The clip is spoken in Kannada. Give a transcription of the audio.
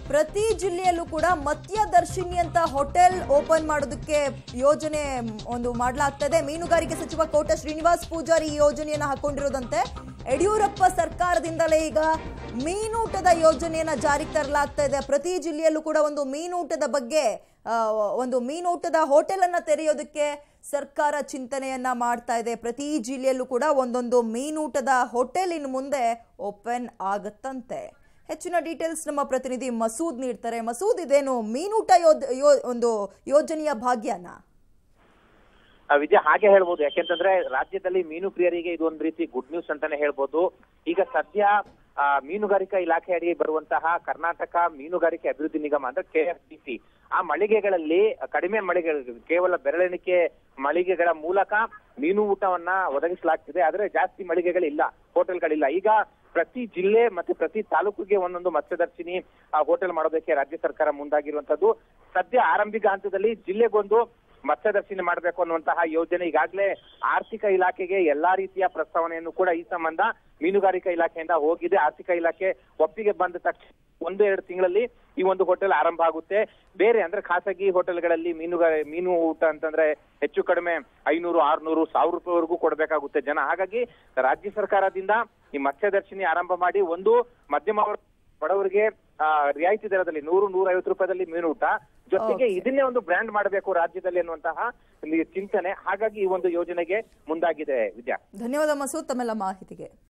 ಪ್ರತಿ ಜಿಲ್ಲೆಯಲ್ಲೂ ಕೂಡ ಮತ್ಸ್ಯದರ್ಶಿನಿ ಅಂತ ಹೋಟೆಲ್ ಓಪನ್ ಮಾಡೋದಕ್ಕೆ ಯೋಜನೆ ಒಂದು ಮಾಡಲಾಗ್ತದೆ ಮೀನುಗಾರಿಕೆ ಸಚಿವ ಕೋಟ ಶ್ರೀನಿವಾಸ್ ಪೂಜಾರಿ ಈ ಯೋಜನೆಯನ್ನ ಹಾಕೊಂಡಿರೋದಂತೆ ಯಡಿಯೂರಪ್ಪ ಸರ್ಕಾರದಿಂದಲೇ ಈಗ ಮೀನೂಟದ ಯೋಜನೆಯನ್ನ ಜಾರಿಗೆ ತರಲಾಗ್ತಾ ಇದೆ ಪ್ರತಿ ಜಿಲ್ಲೆಯಲ್ಲೂ ಕೂಡ ಒಂದು ಮೀನೂಟದ ಬಗ್ಗೆ ಆ, ಒಂದು ಮೀನೂಟದ ಹೋಟೆಲ್ ಅನ್ನ ತೆರೆಯೋದಕ್ಕೆ ಸರ್ಕಾರ ಚಿಂತನೆಯನ್ನ ಮಾಡ್ತಾ ಇದೆ ಪ್ರತಿ ಜಿಲ್ಲೆಯಲ್ಲೂ ಕೂಡ ಒಂದೊಂದು ಮೀನೂಟದ ಹೋಟೆಲ್ ಇನ್ನು ಮುಂದೆ ಓಪನ್ ಆಗತ್ತಂತೆ ಹೆಚ್ಚಿನ ಡೀಟೇಲ್ಸ್ ನಮ್ಮ ಪ್ರತಿನಿಧಿ ಮಸೂದ್ ನೀಡ್ತಾರೆ ಮಸೂದ್ ಇದೇನು ಮೀನೂಟ ಯೋದ್ ಯೋ- ಒಂದು ಯೋಜನೆಯ ಭಾಗ್ಯನಾ ಆ, ವಿಜಯ ಹಾಗೆ ಹೇಳ್ಬೋದು ಯಾಕೆಂತಂದ್ರೆ ರಾಜ್ಯದಲ್ಲಿ ಮೀನು ಪ್ರಿಯರಿಗೆ ಇದು ಒಂದ್ ರೀತಿ ಗುಡ್ ನ್ಯೂಸ್ ಅಂತಾನೆ ಹೇಳ್ಬೋದು ಈಗ ಸದ್ಯ ಆ, ಮೀನುಗಾರಿಕಾ ಇಲಾಖೆ ಅಡಿ ಬರುವಂತಹ ಕರ್ನಾಟಕ ಮೀನುಗಾರಿಕೆ ಅಭಿವೃದ್ಧಿ ನಿಗಮ ಅಂದ್ರೆ ಕೆಎಫ್ಡಿಸಿ ಆ ಮಳಿಗೆಗಳಲ್ಲಿ ಕಡಿಮೆ ಮಳಿಗೆಗಳು ಕೇವಲ ಬೆರಳೆಣಿಕೆ ಮಳಿಗೆಗಳ ಮೂಲಕ ಮೀನು ಊಟವನ್ನ ಒದಗಿಸಲಾಗ್ತಿದೆ ಆದ್ರೆ ಜಾಸ್ತಿ ಮಳಿಗೆಗಳಿಲ್ಲ ಹೋಟೆಲ್ಗಳಿಲ್ಲ ಈಗ ಪ್ರತಿ ಜಿಲ್ಲೆ ಮತ್ತೆ ಪ್ರತಿ ತಾಲೂಕಿಗೆ ಒಂದೊಂದು ಮತ್ಸ್ಯದರ್ಶಿನಿ ಆ, ಹೋಟೆಲ್ ಮಾಡೋದಕ್ಕೆ ರಾಜ್ಯ ಸರ್ಕಾರ ಮುಂದಾಗಿರುವಂತದ್ದು ಸದ್ಯ ಆರಂಭಿಕ ಹಂತದಲ್ಲಿ ಜಿಲ್ಲೆಗೊಂದು ಮತ್ಸ್ಯದರ್ಶಿನಿ ಮಾಡಬೇಕು ಅನ್ನುವಂತಹ ಯೋಜನೆ ಈಗಾಗಲೇ ಆರ್ಥಿಕ ಇಲಾಖೆಗೆ ಎಲ್ಲಾ ರೀತಿಯ ಪ್ರಸ್ತಾವನೆಯನ್ನು ಕೂಡ ಈ ಸಂಬಂಧ ಮೀನುಗಾರಿಕಾ ಇಲಾಖೆಯಿಂದ ಹೋಗಿದೆ ಆರ್ಥಿಕ ಇಲಾಖೆ ಒಪ್ಪಿಗೆ ಬಂದ ತಕ್ಷಣ ಒಂದು ಎರಡು ತಿಂಗಳಲ್ಲಿ ಈ ಒಂದು ಹೋಟೆಲ್ ಆರಂಭ ಆಗುತ್ತೆ ಬೇರೆ ಅಂದ್ರೆ ಖಾಸಗಿ ಹೋಟೆಲ್ಗಳಲ್ಲಿ ಮೀನುಗಾರ ಮೀನು ಊಟ ಅಂತಂದ್ರೆ ಹೆಚ್ಚು ಕಡಿಮೆ ಐನೂರು ಆರ್ನೂರು ಸಾವಿರ ರೂಪಾಯಿವರೆಗೂ ಕೊಡಬೇಕಾಗುತ್ತೆ ಜನ ಹಾಗಾಗಿ ರಾಜ್ಯ ಸರ್ಕಾರದಿಂದ ಈ ಮತ್ಸ್ಯದರ್ಶಿನಿ ಆರಂಭ ಮಾಡಿ ಒಂದು ಮಧ್ಯಮ ವರ್ಗ ಬಡವರಿಗೆ ಆ, ರಿಯಾಯಿತಿ ದರದಲ್ಲಿ ನೂರು ನೂರ ಐವತ್ತು ರೂಪಾಯಿದಲ್ಲಿ ಮೀನು ಊಟ ಜೊತೆಗೆ Okay. ಇದನ್ನೇ ಒಂದು ಬ್ರ್ಯಾಂಡ್ ಮಾಡಬೇಕು ರಾಜ್ಯದಲ್ಲಿ ಅನ್ನುವಂತಹ ಇಲ್ಲಿ ಚಿಂತನೆ ಹಾಗಾಗಿ ಈ ಒಂದು ಯೋಜನೆಗೆ ಮುಂದಾಗಿದೆ ವಿದ್ಯಾ ಧನ್ಯವಾದ ಮಸೂದ್ ತಮ್ಮೆಲ್ಲ ಮಾಹಿತಿಗೆ